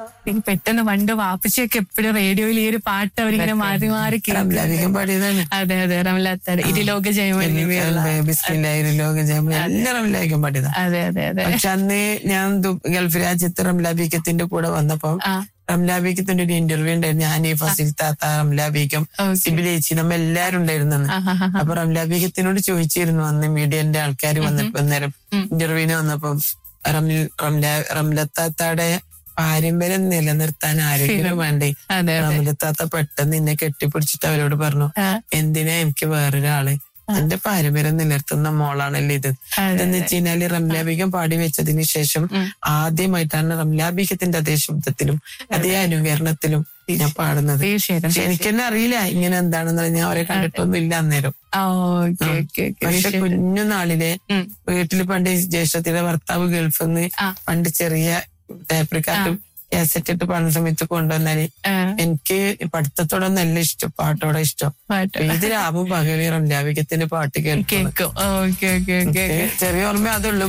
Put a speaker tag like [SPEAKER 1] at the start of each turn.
[SPEAKER 1] എനിക്ക് പെട്ടെന്ന് പണ്ട് വാപ്പച്ചിയൊക്കെ എപ്പോഴും റേഡിയോയിൽ ഈ ഒരു പാട്ട് അവരിങ്ങനെ മാറി മാറി കേൾക്കും
[SPEAKER 2] റംലാബിക്കും പാടിയതാണ്
[SPEAKER 1] അതെ അതെ റംലാത്താട് ഇരുലോക ജയമല്ലി
[SPEAKER 2] ബിസ്മില്ലായിരുന്നു ലോക ജയം എല്ലാ റംലാബിക്കും പാടിയതാണ്
[SPEAKER 1] അതെ അതെ അതെ
[SPEAKER 2] പക്ഷെ അന്ന് ഞാൻ ദു- ഗൾഫ് രാജ്യത്ത് റംലാബിക്കത്തിന്റെ കൂടെ വന്നപ്പം
[SPEAKER 1] ആ
[SPEAKER 2] റംലാബിക്കത്തിന്റെ ഒരു ഇന്റർവ്യൂ ഉണ്ടായിരുന്നു ഞാൻ ഈ ഫസിൽ താത്ത റംലാബിക്കും
[SPEAKER 1] ഓക്കെ
[SPEAKER 2] സിബിലേച്ചി നമ്മ എല്ലാരും ഉണ്ടായിരുന്നു അന്ന്. അപ്പൊ റംലാബിക്കത്തിനോട് ചോദിച്ചിരുന്നു അന്ന് മീഡിയന്റെ ആൾക്കാർ വന്നപ്പോ നേരം
[SPEAKER 1] ഉം.
[SPEAKER 2] ഇന്റർവ്യൂവിന് വന്നപ്പം റംല- റംല- റംലത്താത്തയുടെ പാരമ്പര്യം നിലനിർത്താൻ ആരെങ്കിലും വേണ്ടേ
[SPEAKER 1] അതെ അതെ
[SPEAKER 2] റംലത്താത്ത പെട്ടെന്ന് എന്നെ കെട്ടിപ്പിടിച്ചിട്ട് അവരോട് പറഞ്ഞു
[SPEAKER 1] ആ,
[SPEAKER 2] എന്തിനാ എനിക്ക് വേറൊരാള് എന്റെ പാരമ്പര്യം നിലനിർത്തുന്ന മോളാണല്ലോ ഇത്
[SPEAKER 1] അതെ
[SPEAKER 2] എന്ന് വെച്ച് കഴിഞ്ഞാല് റംലാബികം പാടി വെച്ചതിന് ശേഷം
[SPEAKER 1] ഉം.
[SPEAKER 2] ആദ്യമായിട്ടാണ് റംലാബികത്തിന്റെ അതേ ശബ്ദത്തിലും അതേ അനുകരണത്തിലും ഞാൻ പാടുന്നത്
[SPEAKER 1] തീർച്ചയായിട്ടും
[SPEAKER 2] പക്ഷെ എനിക്ക് തന്നെ അറിയില്ല ഇങ്ങനെ എന്താണെന്ന് ഞാൻ അവരെ കണ്ടിട്ടൊന്നും ഇല്ല അന്നേരം
[SPEAKER 1] ആ, ഓക്കെ ഓക്കെ ഓക്കെ
[SPEAKER 2] പക്ഷെ കുഞ്ഞുനാളിലെ
[SPEAKER 1] ഉം.
[SPEAKER 2] വീട്ടിൽ പണ്ട് ജ്യേഷ്ഠത്തിന്റെ ഭർത്താവ് ഗൾഫിൽ നിന്ന്
[SPEAKER 1] ആ.
[SPEAKER 2] പണ്ട് ചെറിയ ടേപ്രിക്കാട്ടും കാസറ്റ് ഇട്ട് പാടുന്ന സമയത്ത് കൊണ്ടുവന്നാല്
[SPEAKER 1] ആ,
[SPEAKER 2] എനിക്ക് പഠിത്തത്തോടെ നല്ല ഇഷ്ടം പാട്ടോടെ ഇഷ്ടം
[SPEAKER 1] പാട്ട്
[SPEAKER 2] ഇത് രാവും പകലും റംലാബികത്തിന്റെ പാട്ട് കേൾക്കും
[SPEAKER 1] കേൾക്കും ഓക്കെ ഓക്കെ ഓക്കെ
[SPEAKER 2] ചെറിയ ഓർമ്മ അതുള്ളൂ